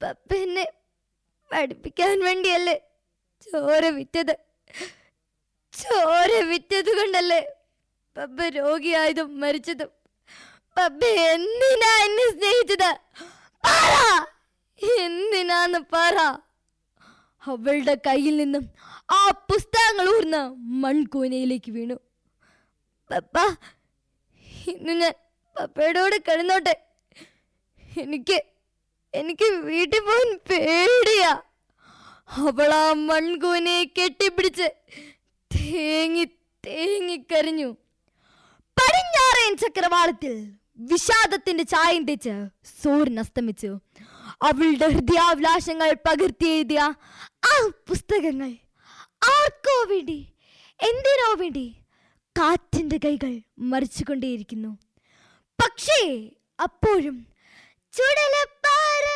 പപ്പ എന്നെ പഠിപ്പിക്കാൻ വേണ്ടിയല്ലേ ചോര വിറ്റത് ചോര വിറ്റത് കൊണ്ടല്ലേ പപ്പ രോഗിയായതും മരിച്ചതും പപ്പ എന്തിനാ എന്നെ സ്നേഹിച്ചത് പറ എന്തിനാന്ന് പറ അവളുടെ കയ്യിൽ നിന്നും ആ പുസ്തകങ്ങൾ ഊർന്ന് മൺകൂനയിലേക്ക് വീണു പപ്പ ഇന്ന് ഞാൻ പപ്പയുടെ കൂടെ കിടന്നോട്ടെ എനിക്ക് എനിക്ക് വീട്ടിൽ പോകാൻ പേടിയാ അവൾ ആ മൺകൂനയെ കെട്ടിപ്പിടിച്ച് തേങ്ങി തേങ്ങിക്കരഞ്ഞു പടിഞ്ഞാറേൻ ചക്രവാളത്തിൽ വിഷാദത്തിന്റെ ചായം തേച്ച് സൂര്യൻ അസ്തമിച്ചു അവളുടെ ഹൃദയാഭിലാഷങ്ങൾ പകർത്തിയെഴുതിയ ആ പുസ്തകങ്ങൾ ആർക്കോ വേണ്ടി എന്തിനോ വേണ്ടി കാറ്റിന്റെ കൈകൾ മറിച്ചുകൊണ്ടേയിരിക്കുന്നു പക്ഷേ അപ്പോഴും ചുടല